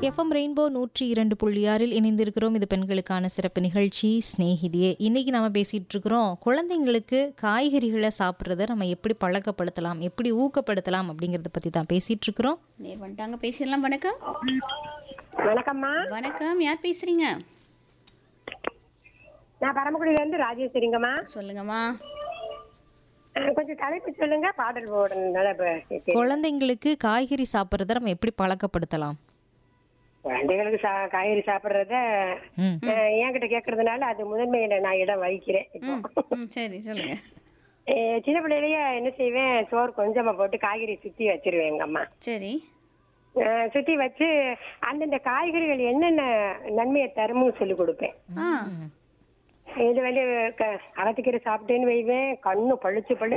FM rainbow நூற்றி இரண்டு புள்ளி ஆறில் இணைந்திருக்கிறோம் இது பெண்களுக்கான சிறப்பு நிகழ்ச்சி ஸ்நேகிதியே இன்னைக்கு நாம பேசிட்டு இருக்கிறோம் குழந்தைங்களுக்கு காய்கறிகளை சாப்பிட்றத நம்ம எப்படி பழக்கப்படுத்தலாம் எப்படி ஊக்கப்படுத்தலாம் அப்படிங்கறத பத்தி தான் பேசிட்டு இருக்கிறோம் நேர் வந்துட்டாங்க பேசிடலாம் வணக்கம் வணக்கம்மா வணக்கம் யார் பேசுறீங்க நான் பரமக்குடியில இருந்து ராஜேஸ்வரிங்கம்மா சொல்லுங்கம்மா அஹ் கொஞ்சம் தலைப்பு சொல்லுங்க பாடல் போடுறதுனால இப்ப சரி. குழந்தைங்களுக்கு காய்கறி சாப்பிட்றத நம்ம எப்படி பழக்கப்படுத்தலாம் குழந்தைகளுக்கு சா- காய்கறி சாப்பிடுறத ம் அஹ், என்கிட்ட கேக்குறதுனால அது முதன்மையில நான் இடம் வகிக்கிறேன் இப்போ ம் சரி சொல்லுங்க அஹ், சின்ன பிள்ளையிலேயே என்ன செய்வேன் சோறு கொஞ்சமா போட்டு காய்கறி சுத்தி வச்சிருவேன் எங்க அம்மா சரி அஹ், சுத்தி வச்சு அந்தந்த காய்கறிகள் என்னென்ன நன்மையை தரும்னு சொல்லி கொடுப்பேன் ஆ இது வந்து க- அகத்திக்கீரை சாப்பிட்டேன்னு வைவேன் கண்ணு பளிச்சு பளி